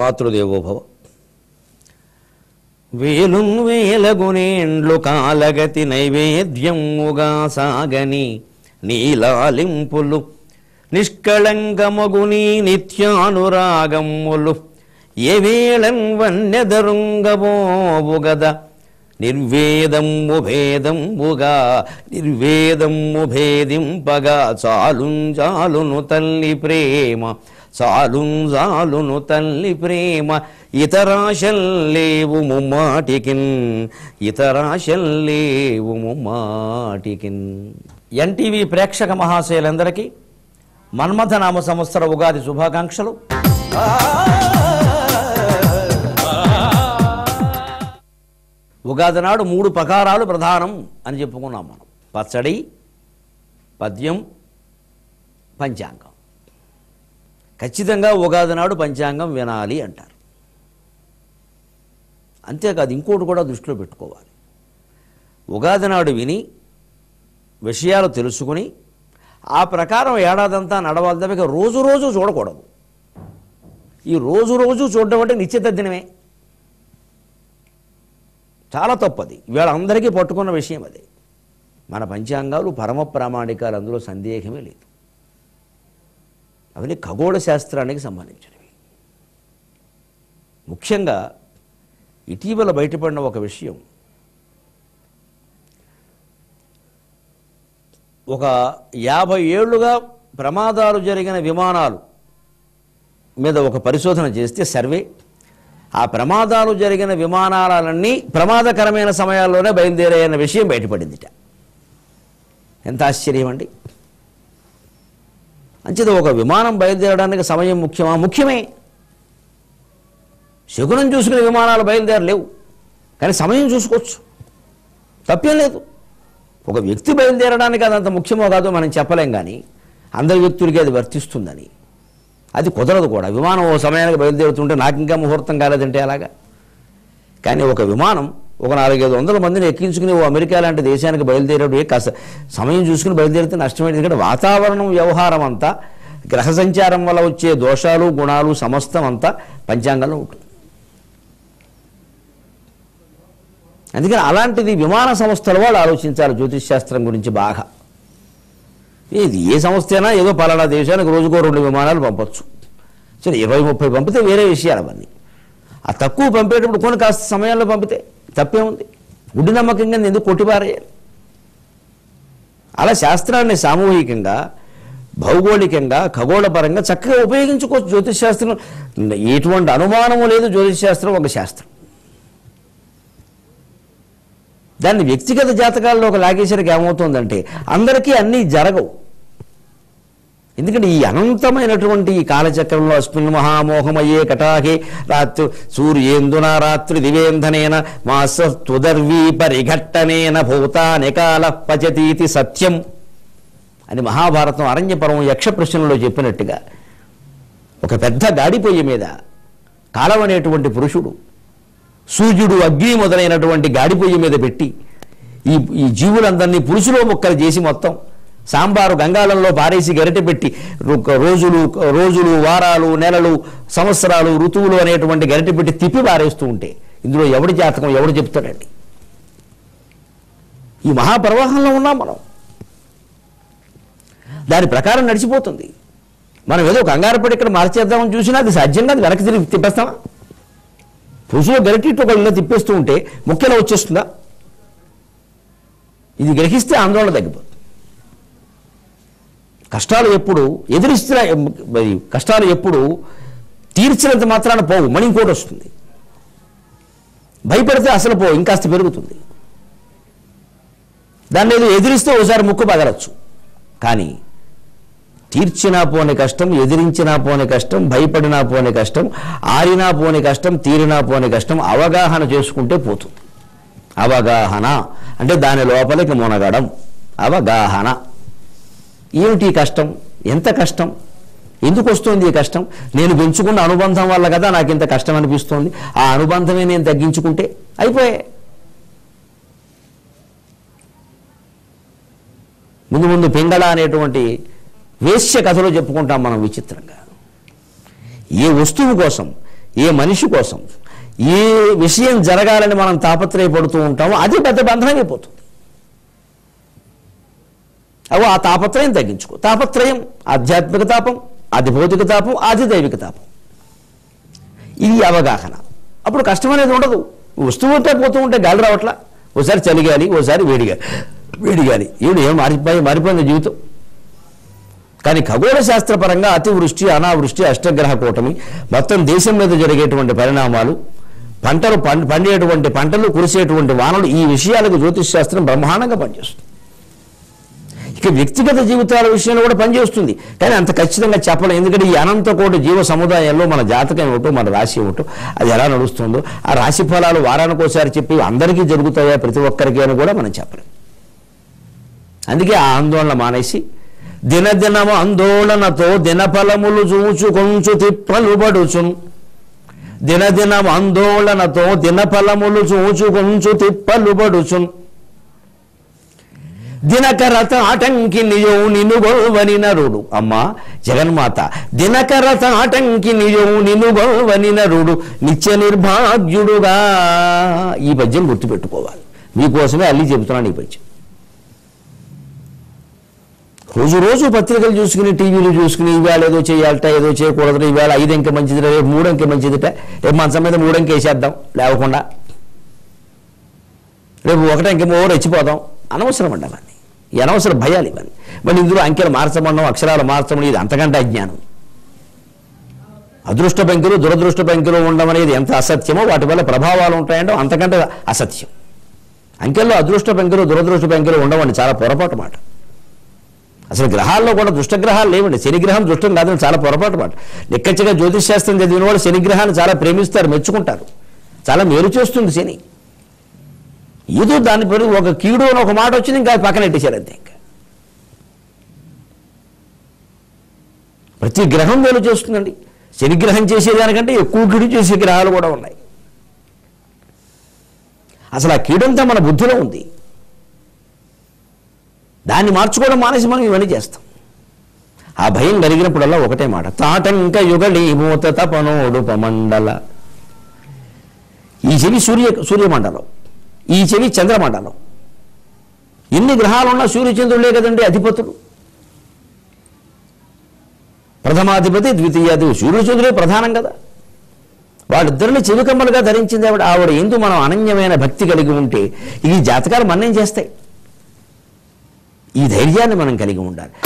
మాతృదేవోభవ వేలున్ వేలగునేండ్లు కాలగతి నైవేద్యముగా సాగని నీలాలింపులు నిష్కళంకమగుని నిత్యానురాగములు ఏ వేళం వన్యదరుంగబోవుగద నిర్వేదము భేదంబుగా నిర్వేదము భేదింపగా చాలుం చాలును తల్లి ప్రేమ చాలుం చాలును తల్లి ప్రేమ ఇతరాశల్లేవు ముమ్మాటికిన్ ఇతరాశల్లేవు ముమ్మాటికిన్ ఎన్టీవీ ప్రేక్షక మహాశయులందరికీ మన్మథ నామ సంవత్సర ఉగాది శుభాకాంక్షలు ఉగాది నాడు మూడు ప్రకారాలు ప్రధానం అని చెప్పుకున్నాం మనం పచ్చడి పద్యం పంచాంగం ఖచ్చితంగా ఉగాది నాడు పంచాంగం వినాలి అంటారు అంతేకాదు ఇంకోటి కూడా దృష్టిలో పెట్టుకోవాలి ఉగాది నాడు విని విషయాలు తెలుసుకుని ఆ ప్రకారం ఏడాదంతా నడవాలి తప్ప ఇక రోజు రోజు చూడకూడదు ఈ రోజు రోజు చూడడం అంటే నిశ్చిత దినమే చాలా తప్పది ఇవాళ అందరికీ పట్టుకున్న విషయం అది మన పంచాంగాలు పరమ ప్రామాణికాలు అందులో సందేహమే లేదు అవన్నీ ఖగోళ శాస్త్రానికి సంబంధించినవి ముఖ్యంగా ఇటీవల బయటపడిన ఒక విషయం ఒక యాభై ఏళ్లుగా ప్రమాదాలు జరిగిన విమానాలు మీద ఒక పరిశోధన చేస్తే సర్వే ఆ ప్రమాదాలు జరిగిన విమానాలన్నీ ప్రమాదకరమైన సమయాల్లోనే బయలుదేరాయన్న విషయం బయటపడిందిట ఎంత ఆశ్చర్యం అండి అంచేత ఒక విమానం బయలుదేరడానికి సమయం ముఖ్యమా ముఖ్యమే శకునం చూసుకునే విమానాలు బయలుదేరలేవు కానీ సమయం చూసుకోవచ్చు తప్పేం లేదు ఒక వ్యక్తి బయలుదేరడానికి అదంత ముఖ్యమో కాదో మనం చెప్పలేం కానీ అందరి వ్యక్తులకి అది వర్తిస్తుందని అది కుదరదు కూడా విమానం ఓ సమయానికి బయలుదేరుతుంటే నాకు ఇంకా ముహూర్తం కాలేదంటే అలాగా కానీ ఒక విమానం ఒక నాలుగైదు వందల మందిని ఎక్కించుకుని ఓ అమెరికా లాంటి దేశానికి బయలుదేరేడు కాస్త సమయం చూసుకుని బయలుదేరితే నష్టమైంది ఎందుకంటే వాతావరణం వ్యవహారం అంతా గ్రహ సంచారం వల్ల వచ్చే దోషాలు గుణాలు సమస్తం అంతా పంచాంగంలో ఉంటుంది అందుకని అలాంటిది విమాన సంస్థల వాళ్ళు ఆలోచించాలి జ్యోతిష్ శాస్త్రం గురించి బాగా ఇది ఏ సంస్థ అయినా ఏదో పలానా దేశానికి రోజుకో రెండు విమానాలు పంపొచ్చు సరే ఇరవై ముప్పై పంపితే వేరే విషయాలు అవన్నీ ఆ తక్కువ పంపేటప్పుడు కొన్ని కాస్త సమయాల్లో పంపితే తప్పే ఉంది గుడ్డి నమ్మకంగా ఎందుకు కొట్టిపారేయాలి అలా శాస్త్రాన్ని సామూహికంగా భౌగోళికంగా ఖగోళపరంగా చక్కగా ఉపయోగించుకోవచ్చు జ్యోతిష్ శాస్త్రం ఎటువంటి అనుమానము లేదు జ్యోతిష్ శాస్త్రం ఒక శాస్త్రం దాన్ని వ్యక్తిగత జాతకాల్లో ఒక లాగేసరికి ఏమవుతుందంటే అందరికీ అన్నీ జరగవు ఎందుకంటే ఈ అనంతమైనటువంటి ఈ కాలచక్రంలో అస్మిన్ మహామోహమయ్యే కటాహే రాత్రి సూర్యేందున రాత్రి దివేంధనేన మాస తుదర్వీ పరిఘట్టనేన భూతాని కాల పచతీతి సత్యం అని మహాభారతం అరణ్యపర్వం యక్ష ప్రశ్నలో చెప్పినట్టుగా ఒక పెద్ద గాడిపొయ్యి మీద కాలం అనేటువంటి పురుషుడు సూర్యుడు అగ్ని మొదలైనటువంటి గాడిపొయ్యి మీద పెట్టి ఈ ఈ జీవులందరినీ పురుషులో ముక్కలు చేసి మొత్తం సాంబారు గంగాళంలో పారేసి గరిటె పెట్టి రు- రోజులు రోజులు వారాలు నెలలు సంవత్సరాలు ఋతువులు అనేటువంటి గరిటె పెట్టి తిప్పి పారేస్తూ ఉంటే ఇందులో ఎవడి జాతకం ఎవడు చెప్తాడండి ఈ మహాప్రవాహంలో ఉన్నాం మనం దాని ప్రకారం నడిచిపోతుంది మనం ఏదో కంగారు పడి ఇక్కడ మార్చేద్దామని చూసినా అది సాధ్యంగా అది వెనక్కి తిరిగి తిప్పేస్తామా పురుషులు గరిటి ఇటు ఒకళ్ళు ఇలా తిప్పేస్తూ ఉంటే ముఖ్యలో వచ్చేస్తుందా ఇది గ్రహిస్తే ఆందోళన తగ్గిపోతుంది కష్టాలు ఎప్పుడు ఎదిరిస్తున్న మరి కష్టాలు ఎప్పుడు తీర్చినంత మాత్రాన పోవు మళ్ళీ ఇంకోటి వస్తుంది భయపడితే అసలు పోవు ఇంకాస్త పెరుగుతుంది దాన్ని ఏదో ఎదిరిస్తే ఒకసారి ముక్కు పగలచ్చు కానీ తీర్చినా పోని కష్టం ఎదిరించినా పోని కష్టం భయపడినా పోని కష్టం ఆరినా పోని కష్టం తీరినా పోని కష్టం అవగాహన చేసుకుంటే పోతుంది అవగాహన అంటే దాని లోపలికి మునగడం అవగాహన ఏమిటి ఈ కష్టం ఎంత కష్టం ఎందుకు వస్తుంది ఈ కష్టం నేను పెంచుకున్న అనుబంధం వల్ల కదా నాకు ఇంత కష్టం అనిపిస్తోంది ఆ అనుబంధమే నేను తగ్గించుకుంటే అయిపోయే ముందు ముందు పింగళ అనేటువంటి వేశ్య కథలో చెప్పుకుంటాం మనం విచిత్రంగా ఏ వస్తువు కోసం ఏ మనిషి కోసం ఏ విషయం జరగాలని మనం తాపత్రయపడుతూ ఉంటామో అది పెద్ద బంధనం అయిపోతుంది అవు ఆ తాపత్రయం తగ్గించుకో తాపత్రయం ఆధ్యాత్మిక తాపం ఆది భౌతిక తాపం ఆది దైవిక తాపం ఇది అవగాహన అప్పుడు కష్టం అనేది ఉండదు వస్తూ ఉంటే పోతూ ఉంటే గాలి రావట్లా ఓసారి చలిగాలి ఓసారి వేడిగాలి వేడిగాలి ఏడు ఏం మారిపోయి మారిపోయింది జీవితం కానీ ఖగోళ శాస్త్రపరంగా అతివృష్టి అనావృష్టి అష్టగ్రహ కూటమి మొత్తం దేశం మీద జరిగేటువంటి పరిణామాలు పంటలు పం- పండేటువంటి పంటలు కురిసేటువంటి వానలు ఈ విషయాలకు జ్యోతిష్ శాస్త్రం బ్రహ్మాండంగా పనిచేస్తుంది ఇక వ్యక్తిగత జీవితాల విషయంలో కూడా పనిచేస్తుంది కానీ అంత ఖచ్చితంగా చెప్పలేం ఎందుకంటే ఈ అనంత కోటి జీవ సముదాయంలో మన జాతకం ఏమిటో మన రాశి ఏమిటో అది ఎలా నడుస్తుందో ఆ రాశి ఫలాలు వారానికి ఒకసారి చెప్పి అందరికీ జరుగుతాయా ప్రతి ఒక్కరికి అని కూడా మనం చెప్పలేం అందుకే ఆ ఆందోళన మానేసి దినదినము ఆందోళనతో దినఫలములు చూచు కొంచు తిప్పలు పడుచున్ దినదినము ఆందోళనతో దినఫలములు చూచు కొంచు తిప్పలు పడుచున్ దినకరత ఆటంకి నిజం నినుగోవని నరుడు అమ్మా జగన్మాత దినకరత ఆటంకి నిజం నినుగోవని నరుడు నిత్య నిర్భాగ్యుడుగా ఈ పద్యం గుర్తుపెట్టుకోవాలి మీకోసమే అల్లి చెబుతున్నాను ఈ పద్యం రోజు రోజు పత్రికలు చూసుకుని టీవీలు చూసుకుని ఇవాళ ఏదో చేయాలట ఏదో చేయకూడదు ఇవాళ ఐదు అంకె మంచిదిట రేపు మూడు అంకె మంచిదిట రేపు మంచం మీద మూడు అంకె వేసేద్దాం లేవకుండా రేపు ఒకటి అంకె ఓ రెచ్చిపోదాం అనవసరం అండి అవన్నీ ఈ అనవసర భయాలు ఇవన్నీ మరి ఇందులో అంకెలు మార్చమడం అక్షరాలు మార్చమడం ఇది అంతకంటే అజ్ఞానం అదృష్ట బ్యాంకులు దురదృష్ట బ్యాంకులు ఉండడం అనేది ఎంత అసత్యమో వాటి వల్ల ప్రభావాలు ఉంటాయంటే అంతకంటే అసత్యం అంకెల్లో అదృష్ట బ్యాంకులు దురదృష్ట బ్యాంకులు ఉండవండి చాలా పొరపాటు మాట అసలు గ్రహాల్లో కూడా దుష్టగ్రహాలు లేవండి శనిగ్రహం దుష్టం కాదని చాలా పొరపాటు మాట నిక్కచ్చిగా జ్యోతిష్ శాస్త్రం చదివిన వాళ్ళు శనిగ్రహాన్ని చాలా ప్రేమిస్తారు మెచ్చుకుంటారు చాలా మేలు చేస్తుంది శని ఏదో దాని పేరు ఒక కీడు అని ఒక మాట వచ్చింది ఇంకా పక్కన పెట్టేశారు అంతే ఇంకా ప్రతి గ్రహం మేలు చేస్తుందండి శనిగ్రహం చేసేదానికంటే ఎక్కువ కీడు చేసే గ్రహాలు కూడా ఉన్నాయి అసలు ఆ కీడంతా మన బుద్ధిలో ఉంది దాన్ని మార్చుకోవడం మానేసి మనం ఇవన్నీ చేస్తాం ఆ భయం కలిగినప్పుడల్లా ఒకటే మాట తాటంక యుగళి మూత తపనోడు పమండల ఈ చెవి సూర్య సూర్యమండలం ఈ చెవి చంద్రమండలం ఎన్ని గ్రహాలున్నా సూర్యచంద్రులే కదండి అధిపతులు ప్రథమాధిపతి ద్వితీయాధిపతి సూర్యచంద్రుడే ప్రధానం కదా వాళ్ళిద్దరిని చెవికమ్మలుగా ధరించింది ఆవిడ ఆవిడ ఎందు మనం అనన్యమైన భక్తి కలిగి ఉంటే ఈ జాతకాలు మన్నేం చేస్తాయి ఈ ధైర్యాన్ని మనం కలిగి ఉండాలి